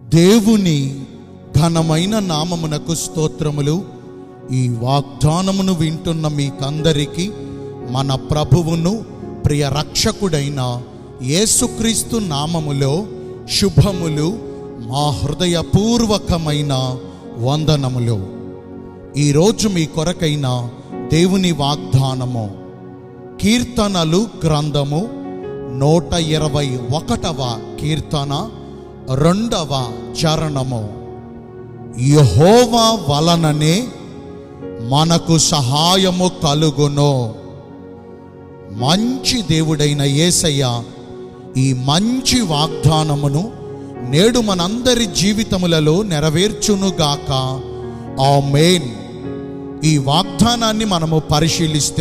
దేవుని ఘనమైన నామమునకు స్తోత్రములు ఈ వాగ్దానమును వింటున్న మీకందరికీ మన ప్రభువును ప్రియ రక్షకుడైన యేసుక్రీస్తు నామములో శుభములు మా హృదయపూర్వకమైన వందనములు ఈరోజు మీ కొరకైన దేవుని వాగ్దానము కీర్తనలు గ్రంథము నూట ఇరవై ఒకటవ కీర్తన రెండవ చరణము యహోవా వలననే మనకు సహాయము కలుగును మంచి దేవుడైన యేసయ్య ఈ మంచి వాగ్దానమును నేడు మనందరి జీవితములలో నెరవేర్చునుగాక ఆమేన్ ఈ వాగ్దానాన్ని మనము పరిశీలిస్తే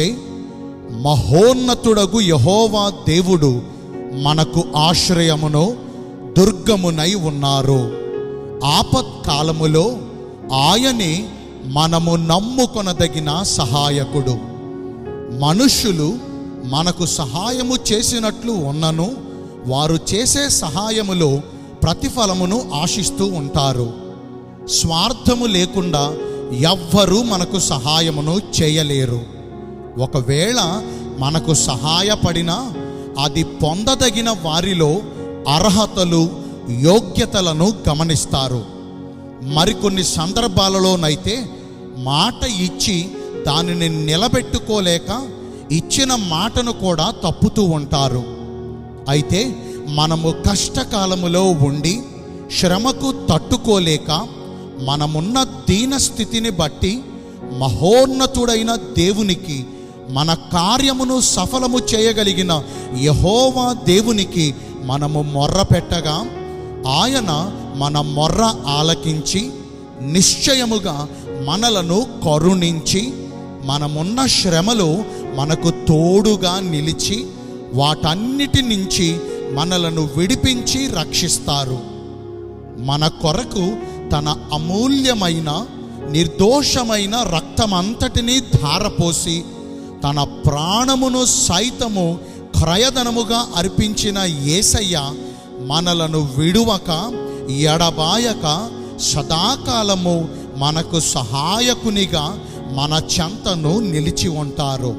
మహోన్నతుడగు యహోవా దేవుడు మనకు ఆశ్రయమును దుర్గమునై ఉన్నారు ఆపత్కాలములో ఆయనే మనము నమ్ముకొనదగిన సహాయకుడు మనుష్యులు మనకు సహాయము చేసినట్లు ఉన్నను వారు చేసే సహాయములో ప్రతిఫలమును ఆశిస్తూ ఉంటారు స్వార్థము లేకుండా ఎవ్వరూ మనకు సహాయమును చేయలేరు ఒకవేళ మనకు సహాయపడినా అది పొందదగిన వారిలో అర్హతలు యోగ్యతలను గమనిస్తారు మరికొన్ని సందర్భాలలోనైతే మాట ఇచ్చి దానిని నిలబెట్టుకోలేక ఇచ్చిన మాటను కూడా తప్పుతూ ఉంటారు అయితే మనము కష్టకాలములో ఉండి శ్రమకు తట్టుకోలేక మనమున్న దీన స్థితిని బట్టి మహోన్నతుడైన దేవునికి మన కార్యమును సఫలము చేయగలిగిన యహోవా దేవునికి మనము మొర్ర పెట్టగా ఆయన మన మొర్ర ఆలకించి నిశ్చయముగా మనలను కరుణించి మనమున్న శ్రమలో మనకు తోడుగా నిలిచి వాటన్నిటి నుంచి మనలను విడిపించి రక్షిస్తారు మన కొరకు తన అమూల్యమైన నిర్దోషమైన రక్తమంతటినీ ధారపోసి తన ప్రాణమును సైతము క్రయధనముగా అర్పించిన యేసయ్య మనలను విడువక ఎడబాయక సదాకాలము మనకు సహాయకునిగా మన చెంతను నిలిచి ఉంటారు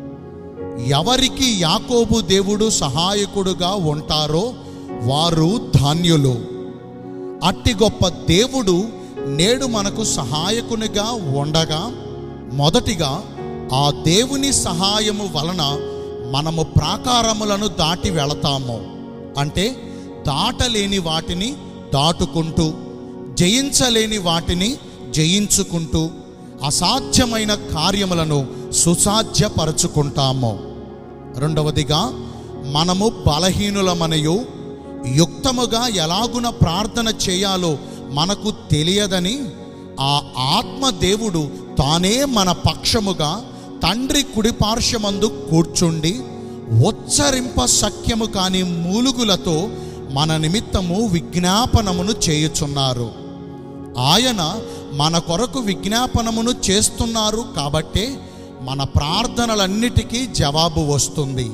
ఎవరికి యాకోబు దేవుడు సహాయకుడుగా ఉంటారో వారు ధాన్యులు అట్టి గొప్ప దేవుడు నేడు మనకు సహాయకునిగా ఉండగా మొదటిగా ఆ దేవుని సహాయము వలన మనము ప్రాకారములను దాటి వెళతాము అంటే దాటలేని వాటిని దాటుకుంటూ జయించలేని వాటిని జయించుకుంటూ అసాధ్యమైన కార్యములను సుసాధ్యపరచుకుంటాము రెండవదిగా మనము బలహీనులమనయు యుక్తముగా ఎలాగున ప్రార్థన చేయాలో మనకు తెలియదని ఆ ఆత్మదేవుడు తానే మన పక్షముగా తండ్రి కుడిపార్శ్వమందు కూర్చుండి ఉచ్చరింప సఖ్యము కాని మూలుగులతో మన నిమిత్తము విజ్ఞాపనమును చేయుచున్నారు ఆయన మన కొరకు విజ్ఞాపనమును చేస్తున్నారు కాబట్టే మన ప్రార్థనలన్నిటికీ జవాబు వస్తుంది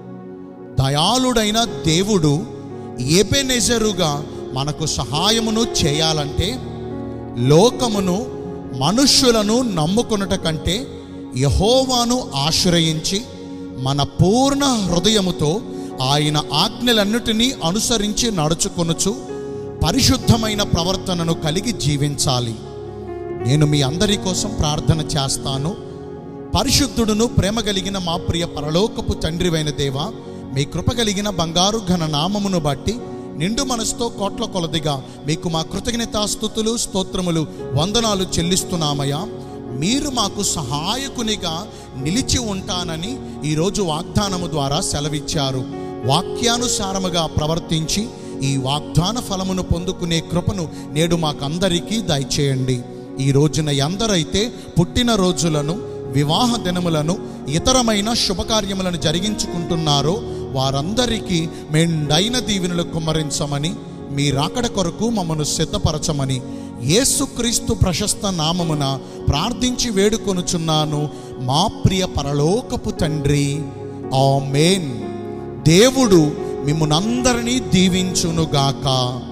దయాళుడైన దేవుడు ఎబెనెజరుగా మనకు సహాయమును చేయాలంటే లోకమును మనుష్యులను నమ్ముకొనుట కంటే యహోవాను ఆశ్రయించి మన పూర్ణ హృదయముతో ఆయన ఆజ్ఞలన్నిటినీ అనుసరించి నడుచుకొనుచు పరిశుద్ధమైన ప్రవర్తనను కలిగి జీవించాలి నేను మీ అందరి కోసం ప్రార్థన చేస్తాను పరిశుద్ధుడును ప్రేమ కలిగిన మా ప్రియ పరలోకపు తండ్రివైన దేవ మీ కృప కలిగిన బంగారు ఘన నామమును బట్టి నిండు మనసుతో కోట్ల కొలదిగా మీకు మా కృతజ్ఞతాస్థుతులు స్తోత్రములు వందనాలు చెల్లిస్తున్నామయ్యా మీరు మాకు సహాయకునిగా నిలిచి ఉంటానని ఈరోజు వాగ్దానము ద్వారా సెలవిచ్చారు వాక్యానుసారముగా ప్రవర్తించి ఈ వాగ్దాన ఫలమును పొందుకునే కృపను నేడు మాకందరికీ దయచేయండి ఈ రోజున ఎందరైతే పుట్టిన రోజులను వివాహ దినములను ఇతరమైన శుభకార్యములను జరిగించుకుంటున్నారో వారందరికీ మెండైన దీవెనలు కుమ్మరించమని మీ రాకడ కొరకు మమ్మను సిద్ధపరచమని యేసుక్రీస్తు ప్రశస్త నామమున ప్రార్థించి వేడుకొనుచున్నాను మా ప్రియ పరలోకపు తండ్రి ఆమేన్ దేవుడు మిమ్మునందరినీ దీవించునుగాక